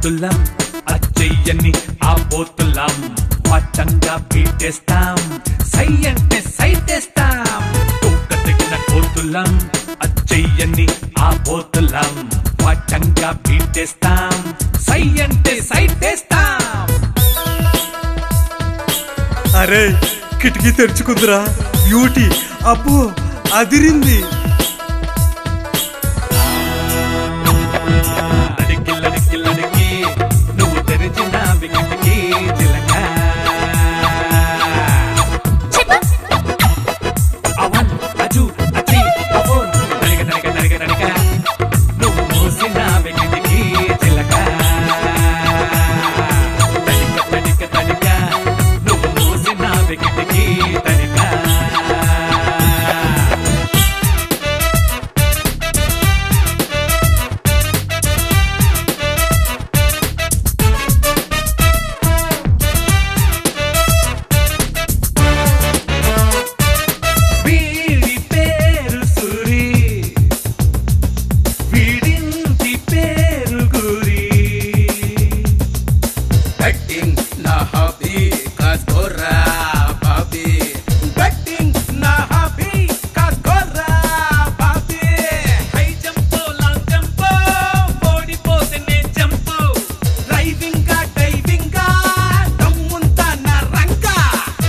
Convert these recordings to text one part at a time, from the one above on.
కోతులం అచ్చయ్యని ఆ పోతులం పట్టంగా పీటేస్తాం సై అంటే సైటేస్తాం తోక తెగిన కోతులం అచ్చయ్యని ఆ పోతులం పట్టంగా పీటేస్తాం సై అంటే సైటేస్తాం అరే కిటికీ తెరుచుకుందిరా బ్యూటీ అబ్బో అదిరింది లడికి లడికి లడికి నువ్వు తెరిచిన వికిటికి చిలక అవన్ అజు అచి అవోన్ నడిగ నడిగ నడిగ నడిగ నువ్వు మూసిన వికిటికి చిలక తడిక తడిక తడిక నువ్వు మూసిన వికిటికి తడిక వీడి పేరు సురి వీడింటి పేరు గురి Betting na hobby, kaskora babi. Betting na hobby, kaskora babi. High jump long jump ఓడిపోతేనే jump Driving ga, diving ga, దమ్ముంతా నా రంగా.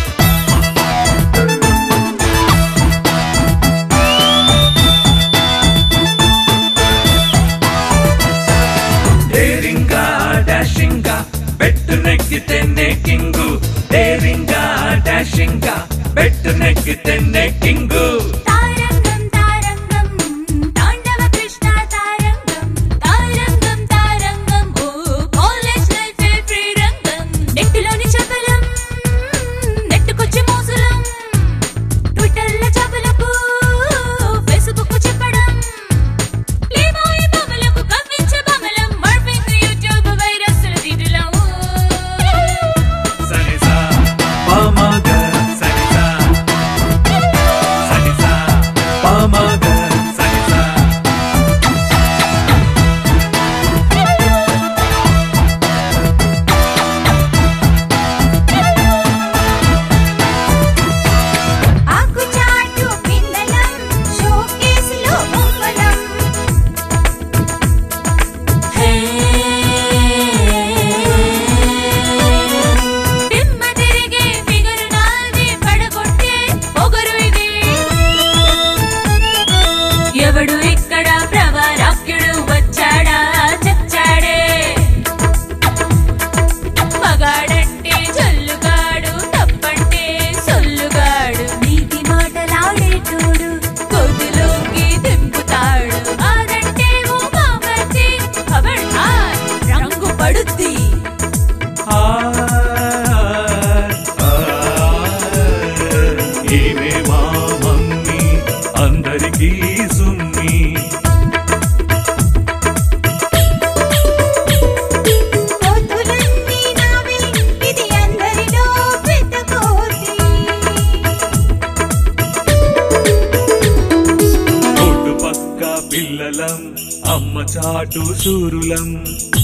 డేరింగా డాషింగా బెట్టు నెక్కితేనే కింగు డేరింగా డాషింగా బెట్టు నెక్కితేనే కింగు తారంగం తారంగం తాండవ కృష్ణ తారంగం తారంగం తారంగం ఓ కాలేజ్ లైఫ్ ఫ్రీ రంగం నెట్టులోని చపలం నెట్టుకొచ్చి మోసలం ట్విట్టర్ల చపలకు ఫేస్బుక్ చెప్పడం ప్లేబాయ్ బొమ్మలకు కవ్వించే బొమ్మలం మర్ఫింగ్ యూట్యూబ్ వైరస్ల దీటులం సరిసా పమగ సరిసా సరిసా పమగ సరిసా ఆకు చాటు పిందలం షోకేసులో బొమ్మలం హే దిమ్మ తిరిగే ఫిగర్ నాది పడగొట్టే పొగరు ఇది ఎవడు ఇక్కడ ప్రవరాక్యుడు వచ్చాడా చచ్చాడే మగాడంటే జల్లుగాడు తప్పంటే సొల్లుగాడు నీతి మాటలాడేటోడు కొద్దిలోకి దింపుతాడు అదంటే ఓ బాబర్చి ఖబర్దార్ రంగు పడుద్ది ఆ ఆ ఈమె మా మమ్మీ అందరికీ సుమ్మి కోతులన్నీ నావి ఇది అందరిలో పెద్ద కోతి రోడ్డు పక్క పిల్లలం అమ్మ చాటు సూరులం